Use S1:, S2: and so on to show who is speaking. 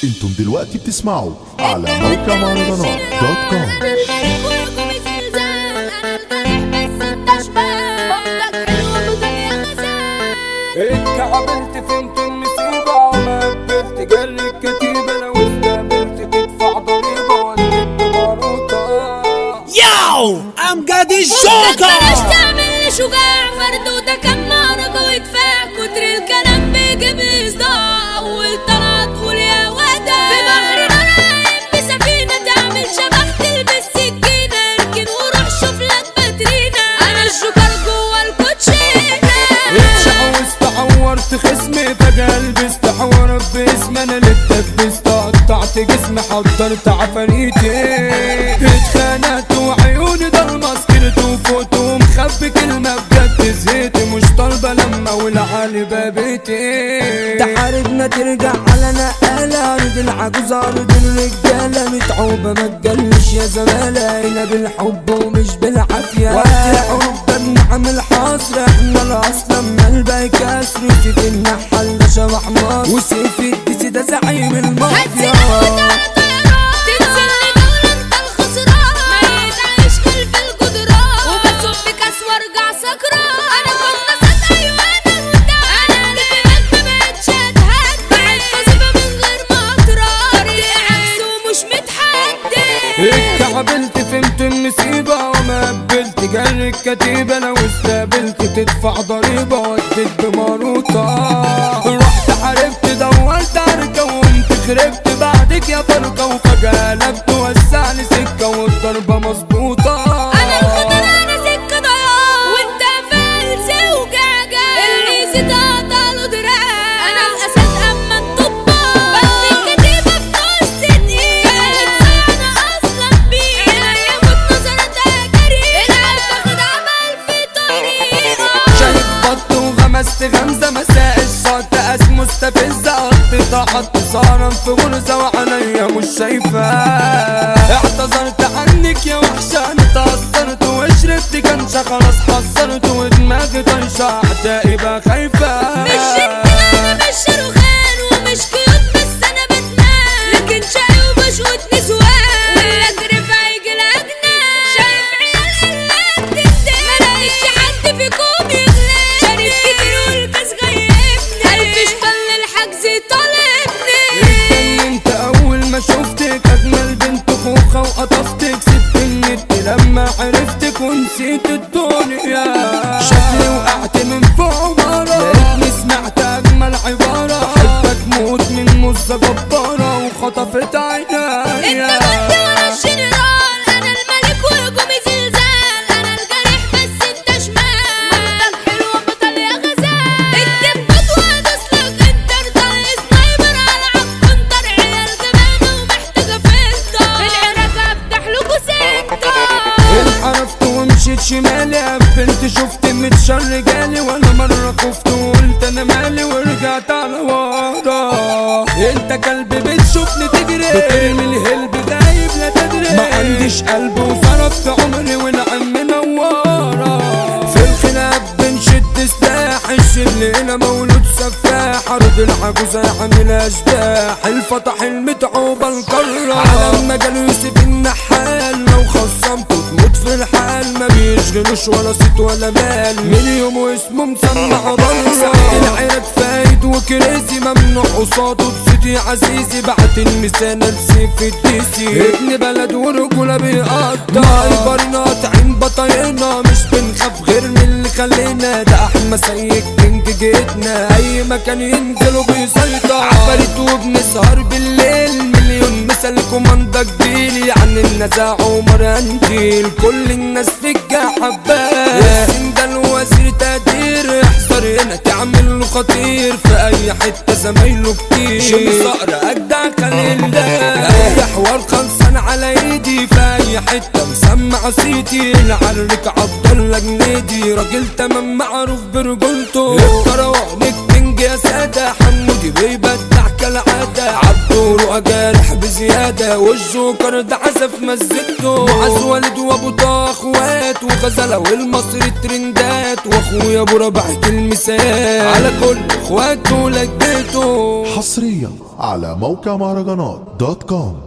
S1: انتم دلوقتي بتسمعوا على موقع مهرجانات دوت كوم
S2: اتكعبلت فهمت المصيبة وما قبلت جري الكتيبة لو استقبلت تدفع ضريبة وديت بماروطة
S3: ياو امجد
S4: بلاش
S3: الجوكر
S4: تعمل شجاع فردودة كم معركة ودفاع كتر الكلام بيجيب إصداع أول طلعة تقول يا وداع في بحر نايم بسفينة تعمل شبح تلبس سكينة اركن وروح شوف لك باترينا أنا الجوكر جوا الكوتشينة
S2: اتشعوزت عورت خصمي فجأة لبست حوار باسم انا اللي اتدبست قطعت جسمي حضرت عفاريتي اتخانقت وعيوني ضلمة سكرت وفوت ومخبي كلمة بجد زهقت مش طالبة لما والعالي بابيتي
S5: تحاربنا ترجع على نقالة أرض العجوز أرض الرجالة متعوبة ما تجلش يا زمالة هنا بالحب ومش بالعافية وقت الحروب ده بنعمل حصر احنا الأصل أما الباقي كسر سيف النحل ده شبح مصر وسيف الديسي ده زعيم المافيا
S4: تنزل لجولة انت الخسران ميت عايش خلف الجدران وبصب بكاس وارجع سكران انا كنت صدق ايوه انا المدعي انا اللي في ما بقتش اتهد بعد كذبة من غير ما اطرار عكس ومش متحدي
S2: اتكعبلت فهمت المصيبة وما قبلت جري الكتيبة لو استقبلت تدفع ضريبة وديت بماروطة رحت حاربت دورت عركة وقمت خربت بعدك يا فرقة وفجأة قلبت وسعني سكة والضربة مظبوطة
S4: انا الخضر انا سكة ضياع وانت فلس وجعجع اللي تقطع له دراع انا الاسد اما الطباع بس الكتيبة في نص دقيقة انا اصلا بيه عينيا نظرتها جريئة العب تاخد عمل في طريقة
S2: شايف بط وغمست غمزة مساء الشط قاس مستفزة قطت قعدت صارم في غرزة وعينيا مش شايفة اعتذرت عنك يا وحشة انا تأثرت وشربت كنشة خلاص حذرت ودماغي طايشة اعدائي بقى خايفة
S4: مش انا مش شاروخان ومش كيوت بس انا بتنام لكن شقي وبشوت نسوان والاجر في عيج الاجنان شايف عيال قلات تندم ملاقيش حد فيكم يغلب شارب كتير والكاس غيبني الف شبل الحجز طالبني
S2: انت اول ما شفتك اجمل بنت خوخة وقطفتك سبت النت لما عرفتك ونسيت الدنيا شكلي وقعت من فوق مرة لقيتني سمعت اجمل عبارة بحبك موت من مزة جبارة وخطفت
S4: انت
S2: عينيا
S4: كنت ورا الجنرال انا الملك وهجومي زلزال انا الجريح بس انت شمال منطق حلوة بطل يا غزال اكتب خطوة ادوسلك انتر طلق سنايبر على عالكونتر عيال جبانة ومحتاجة فلتر في العراق افتح لكوا سكة
S2: انحرفت ومشيت شمالي قفلت شفت متشر جالي ولا مرة خفت وقلت انا مالي ورجعت على ورا انت كلب بتشوفني تجري بترمي الهلب غايب لا تدري ما عنديش قلب وصرفت عمري والعم منورة في الخلاف بنشد سلاح الشل هنا مولود سفاح ارض العجوزة يحمل اشباح الفتح المتعوبة القارة على مجال يوسف النحال لو خصمته تموت في الحال ما بيشغلوش ولا صيت ولا مال من يوم واسمه مسمع بره سعد العيرك فايد وكريزي ممنوع قصاده بصيتي عزيزي بعت الميزانة لسيف الديسي ابن بلد ورجولة بيقطع هايبرنا قاطعين بطايقنا مش بنخاف غير من اللي خلينا ده احمى سيد كينج جيتنا اي مكان ينزلوا بيسيطر عفاريت وبنسهر بالليل مليون مثل كوماندا جديل يعني النزاع عمر انجيل كل الناس في حباه ياسين ده الوزير تقدير احذر هنا تعمل له خطير في اي حته زمايله كتير شم صقر اجدع خليل ده اي حوار خلصان على ايدي في اي حته مسمع صيتي العرك عبد الله جنيدي راجل تمام معروف برجولته الكروان الكينج يا ساده حمودي بيبدع كالعاده عبده لقيته رؤى جارح بزيادة والجوكر ده عزف مزجته معز والد وابو طه اخوات وغزلة والمصري ترندات واخويا ابو ربح المثال على كل اخواته لجيته
S1: حصريا على موقع مهرجانات دوت كوم